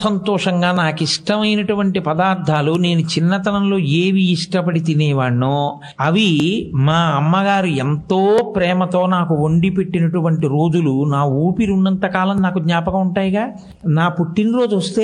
సంతోషంగా నాకు ఇష్టమైనటువంటి పదార్థాలు నేను చిన్నతనంలో ఏవి ఇష్టపడి తినేవాణ్ణో అవి మా అమ్మగారు ఎంతో ప్రేమతో నాకు వండి పెట్టినటువంటి రోజులు నా ఊపిరి ఉన్నంత కాలం నాకు జ్ఞాపకం ఉంటాయిగా నా పుట్టినరోజు వస్తే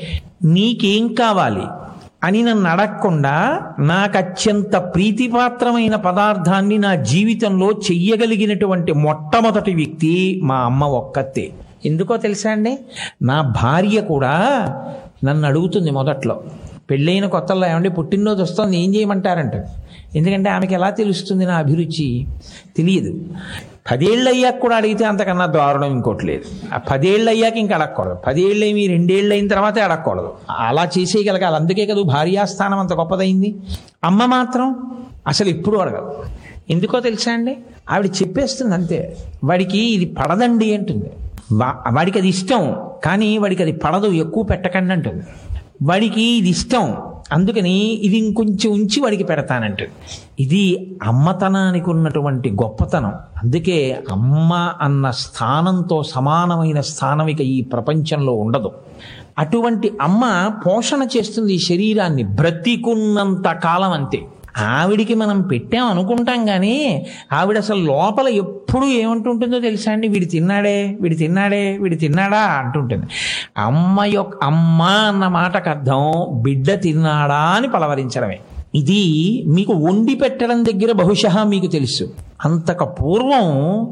నీకేం కావాలి అని నన్ను అడగకుండా నాకు అత్యంత ప్రీతిపాత్రమైన పదార్థాన్ని నా జీవితంలో చెయ్యగలిగినటువంటి మొట్టమొదటి వ్యక్తి మా అమ్మ ఒక్కతే ఎందుకో తెలుసా అండి నా భార్య కూడా నన్ను అడుగుతుంది మొదట్లో పెళ్ళైన కొత్తలో ఏమండి పుట్టినరోజు వస్తుంది ఏం చేయమంటారంట ఎందుకంటే ఆమెకి ఎలా తెలుస్తుంది నా అభిరుచి తెలియదు పదేళ్ళు అయ్యాక కూడా అడిగితే అంతకన్నా దారుణం ఇంకోటి లేదు ఆ పదేళ్ళు అయ్యాక ఇంకా అడగకూడదు పదేళ్ళు ఏమి రెండేళ్ళు అయిన తర్వాతే అడగకూడదు అలా చేసేయగలగాలి అందుకే కదా భార్యాస్థానం అంత గొప్పదైంది అమ్మ మాత్రం అసలు ఎప్పుడు అడగదు ఎందుకో తెలుసా అండి ఆవిడ చెప్పేస్తుంది అంతే వాడికి ఇది పడదండి అంటుంది వా- వాడికి అది ఇష్టం కానీ వాడికి అది పడదు ఎక్కువ పెట్టకండి అంటుంది వాడికి ఇది ఇష్టం అందుకని ఇది ఇంకొంచెం ఉంచి వాడికి పెడతానంట ఇది అమ్మతనానికి ఉన్నటువంటి గొప్పతనం అందుకే అమ్మ అన్న స్థానంతో సమానమైన స్థానం ఇక ఈ ప్రపంచంలో ఉండదు అటువంటి అమ్మ పోషణ చేస్తుంది ఈ శరీరాన్ని బ్రతికున్నంత కాలం అంతే ఆవిడికి మనం పెట్టాం అనుకుంటాం కానీ ఆవిడ అసలు లోపల ఎప్పుడు ఏమంటుంటుందో తెలుసా అండి వీడు తిన్నాడే వీడు తిన్నాడే వీడు తిన్నాడా అంటుంటుంది అమ్మ యొక్క అమ్మ అన్న మాటకు అర్థం బిడ్డ తిన్నాడా అని పలవరించడమే ఇది మీకు వండి పెట్టడం దగ్గర బహుశా మీకు తెలుసు అంతక పూర్వం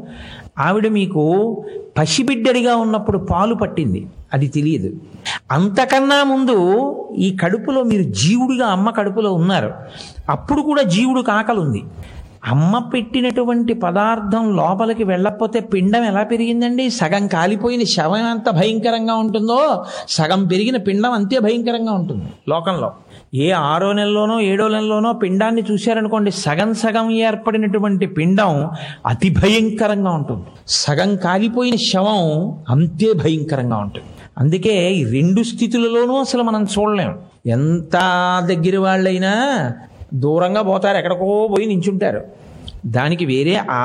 ఆవిడ మీకు పసిబిడ్డడిగా ఉన్నప్పుడు పాలు పట్టింది అది తెలియదు అంతకన్నా ముందు ఈ కడుపులో మీరు జీవుడిగా అమ్మ కడుపులో ఉన్నారు అప్పుడు కూడా జీవుడు కాకలుంది అమ్మ పెట్టినటువంటి పదార్థం లోపలికి వెళ్ళకపోతే పిండం ఎలా పెరిగిందండి సగం కాలిపోయిన శవం ఎంత భయంకరంగా ఉంటుందో సగం పెరిగిన పిండం అంతే భయంకరంగా ఉంటుంది లోకంలో ఏ ఆరో నెలలోనో ఏడో నెలలోనో పిండాన్ని చూశారనుకోండి సగం సగం ఏర్పడినటువంటి పిండం అతి భయంకరంగా ఉంటుంది సగం కాలిపోయిన శవం అంతే భయంకరంగా ఉంటుంది అందుకే ఈ రెండు స్థితులలోనూ అసలు మనం చూడలేం ఎంత దగ్గర వాళ్ళైనా దూరంగా పోతారు ఎక్కడికో పోయి నించుంటారు దానికి వేరే ఆ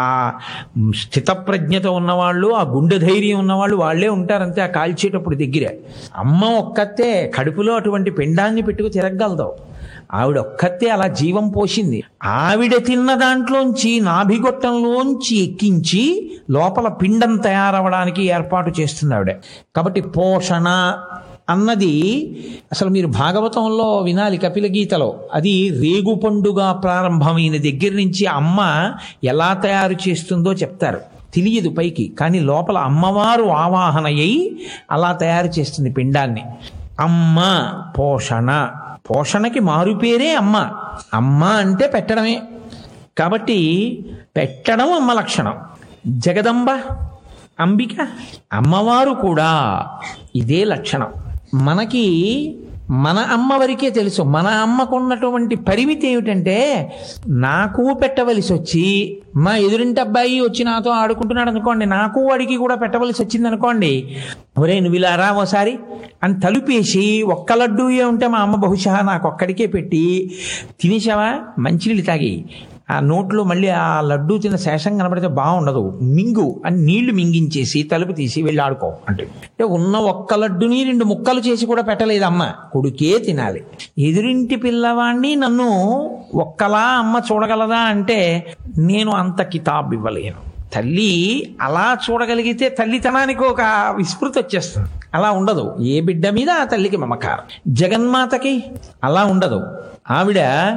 స్థితప్రజ్ఞత ఉన్నవాళ్ళు ఆ గుండె ధైర్యం ఉన్నవాళ్ళు వాళ్ళే ఉంటారంతే ఆ కాల్చేటప్పుడు దగ్గర అమ్మ ఒక్కతే కడుపులో అటువంటి పిండాన్ని పెట్టుకు తిరగలదు ఆవిడ ఒక్కతే అలా జీవం పోసింది ఆవిడ తిన్న దాంట్లోంచి నాభిగొట్టంలోంచి ఎక్కించి లోపల పిండం తయారవడానికి ఏర్పాటు చేస్తుంది ఆవిడ కాబట్టి పోషణ అన్నది అసలు మీరు భాగవతంలో వినాలి కపిల గీతలో అది రేగు పండుగ ప్రారంభమైన దగ్గర నుంచి అమ్మ ఎలా తయారు చేస్తుందో చెప్తారు తెలియదు పైకి కానీ లోపల అమ్మవారు ఆవాహన అయి అలా తయారు చేస్తుంది పిండాన్ని అమ్మ పోషణ పోషణకి మారుపేరే అమ్మ అమ్మ అంటే పెట్టడమే కాబట్టి పెట్టడం అమ్మ లక్షణం జగదంబ అంబిక అమ్మవారు కూడా ఇదే లక్షణం మనకి మన అమ్మ వరకే తెలుసు మన అమ్మకు ఉన్నటువంటి పరిమితి ఏమిటంటే నాకు పెట్టవలసి వచ్చి మా ఎదురింటి అబ్బాయి వచ్చి నాతో ఆడుకుంటున్నాడు అనుకోండి నాకు వాడికి కూడా పెట్టవలసి వచ్చింది అనుకోండి ఒరే నువ్వు ఇలా రా ఓసారి అని తలుపేసి ఒక్క లడ్డూ ఉంటే మా అమ్మ బహుశా నాకు ఒక్కడికే పెట్టి తినేసావా మంచినీళ్ళు తాగి ఆ నోట్లో మళ్ళీ ఆ లడ్డూ తిన్న శేషం కనబడితే బాగుండదు మింగు అని నీళ్లు మింగించేసి తలుపు తీసి వెళ్ళి ఆడుకో అంటే అంటే ఉన్న ఒక్క లడ్డుని రెండు ముక్కలు చేసి కూడా పెట్టలేదు అమ్మ కొడుకే తినాలి ఎదురింటి పిల్లవాడిని నన్ను ఒక్కలా అమ్మ చూడగలదా అంటే నేను అంత కితాబ్ ఇవ్వలేను తల్లి అలా చూడగలిగితే తల్లితనానికి ఒక విస్మృతి వచ్చేస్తుంది అలా ఉండదు ఏ బిడ్డ మీద ఆ తల్లికి మమకారం జగన్మాతకి అలా ఉండదు ఆవిడ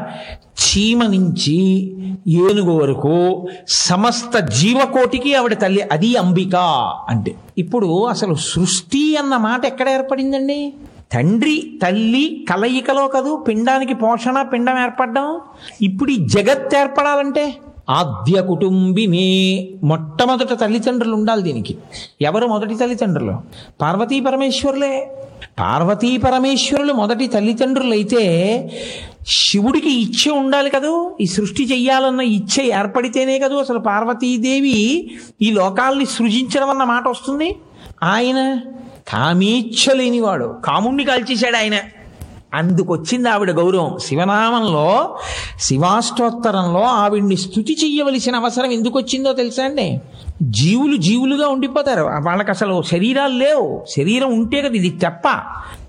చీమ నుంచి ఏనుగు వరకు సమస్త జీవకోటికి ఆవిడ తల్లి అది అంబిక అంటే ఇప్పుడు అసలు సృష్టి అన్న మాట ఎక్కడ ఏర్పడిందండి తండ్రి తల్లి కలయికలో కదూ పిండానికి పోషణ పిండం ఏర్పడడం ఇప్పుడు ఈ జగత్ ఏర్పడాలంటే ఆద్య కుటుంబిమే మొట్టమొదట తల్లిదండ్రులు ఉండాలి దీనికి ఎవరు మొదటి తల్లిదండ్రులు పార్వతీ పరమేశ్వరులే పార్వతీ పరమేశ్వరులు మొదటి తల్లిదండ్రులు అయితే శివుడికి ఇచ్చ ఉండాలి కదూ ఈ సృష్టి చెయ్యాలన్న ఇచ్చ ఏర్పడితేనే కదూ అసలు పార్వతీదేవి ఈ లోకాల్ని సృజించడం అన్న మాట వస్తుంది ఆయన కామేచ్ఛ లేనివాడు కాముణ్ణి కాల్చేశాడు ఆయన అందుకొచ్చింది ఆవిడ గౌరవం శివనామంలో శివాష్టోత్తరంలో ఆవిడ్ని స్థుతి చెయ్యవలసిన అవసరం ఎందుకు వచ్చిందో తెలుసా అండి జీవులు జీవులుగా ఉండిపోతారు వాళ్ళకి అసలు శరీరాలు లేవు శరీరం ఉంటే కదా ఇది తెప్ప